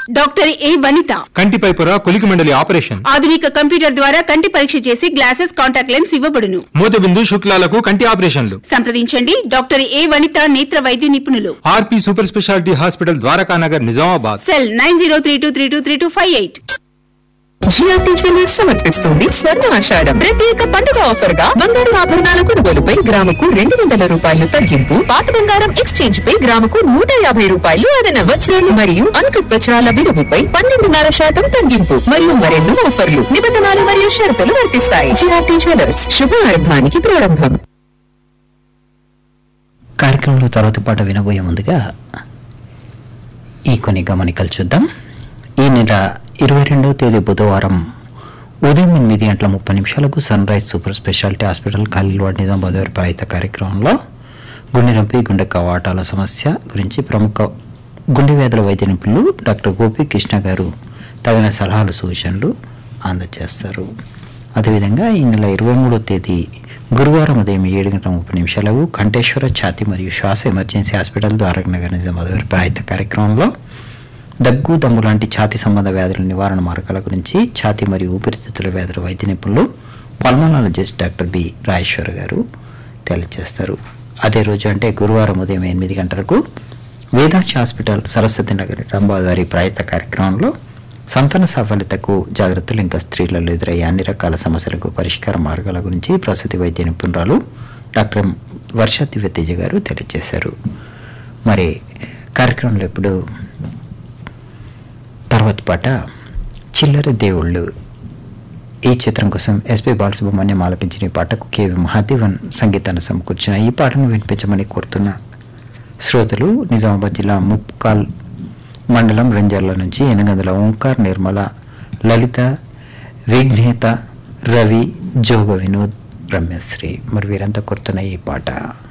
doctor ఏ వనిత కంటిపై పొర కొలికి మండలి operation ఆధునిక కంప్యూటర్ ద్వారా కంటి పరీక్ష చేసి గ్లాసెస్ కాంటాక్ట్ లెన్స్ ఇవ్వబడును మూతబిందు శుక్లాలకు కంటి ఆపరేషన్లు సంప్రదించండి డాక్టర్ ఏ వనిత నేత్ర వైద్య నిపుణులు RP super speciality hospital Dwarakanagar Nizamabad cell nine zero three two three two three two five eight GRT jewellers సమర్పిస్తుంది స్వర్ణ ఆషాఢం ప్రత్యేక పండుగ ఆఫర్ గా బంగారు ఆభరణాల కొనుగోలుపై గ్రాముకు రెండు వందల రూపాయలు తగ్గింపు పాత బంగారం ఎక్స్చేంజ్ పై గ్రాముకు నూట యాభై రూపాయలు అదన వజ్రాలు మరియు అన్కట్ వజ్రాల విలువపై పన్నెండున్నర శాతం తగ్గింపు మరియు మరెన్నో ఆఫర్లు నిబంధనలు మరియు షరతులు వర్తిస్తాయి జిఆర్టీ జ్యువెలర్స్ శుభారంభానికి ప్రారంభం కార్యక్రమంలో తర్వాత పాట వినబోయే ముందుగా ఈ కొన్ని గమనికలు చూద్దాం ఈ నెల ఇరవై రెండవ తేదీ బుధవారం ఉదయం ఎనిమిది గంటల ముప్పై నిమిషాలకు sunrise super speciality hospital Khaliwad Nizamabad వారి ప్రాయిత కార్యక్రమంలో గుండె నొప్పి గుండె కవాటాల సమస్య గురించి ప్రముఖ గుండె వ్యాధుల వైద్య నిపుణులు డాక్టర్ గోపి కృష్ణ గారు తగిన సలహాలు సూచనలు అందజేస్తారు అదేవిధంగా ఈ నెల ఇరవై మూడో తేదీ గురువారం ఉదయం ఏడు గంటల ముప్పై నిమిషాలకు కంఠేశ్వర ఛాతి మరియు శ్వాస ఎమర్జెన్సీ హాస్పిటల్ ద్వారకనగర్ నిజామాబాద్ వారి ప్రాయిత కార్యక్రమంలో దగ్గు దమ్ము లాంటి ఛాతి సంబంధ వ్యాధుల నివారణ మార్గాల గురించి ఛాతి మరియు ఊపిరితిత్తుల వ్యాధుల వైద్య నిపుణులు పల్మనాలజిస్ట్ డాక్టర్ బి రాజేశ్వర్ గారు తెలియజేస్తారు అదే రోజు అంటే గురువారం ఉదయం ఎనిమిది గంటలకు వేదాంశ హాస్పిటల్ సరస్వతి నగర్ నిజామాబాద్ వారి ప్రాయత కార్యక్రమంలో సంతాన సాఫల్యతకు జాగ్రత్తలు ఇంకా స్త్రీలలో ఎదురయ్యే అన్ని రకాల సమస్యలకు పరిష్కార మార్గాల గురించి ప్రసూతి వైద్య నిపుణురాలు డాక్టర్ వర్ష దివ్యతేజ గారు తెలియజేశారు మరి కార్యక్రమంలో ఇప్పుడు తర్వాత పాట చిల్లర దేవుళ్ళు ఈ చిత్రం కోసం ఎస్పి బాలసుబ్రహ్మణ్యం ఆలపించిన ఈ పాటకు కేవి మహాదేవన్ సంగీతాన్ని సమకూర్చిన ఈ పాటను వినిపించమని కోరుతున్న శ్రోతలు నిజామాబాద్ జిల్లా ముప్కాల్ మండలం రంజర్ల నుంచి ఎనగందుల ఓంకార్ నిర్మల లలిత విఘ్నేత రవి జోగ వినోద్ రమ్యశ్రీ మరి వీరంతా కోరుతున్న ఈ పాట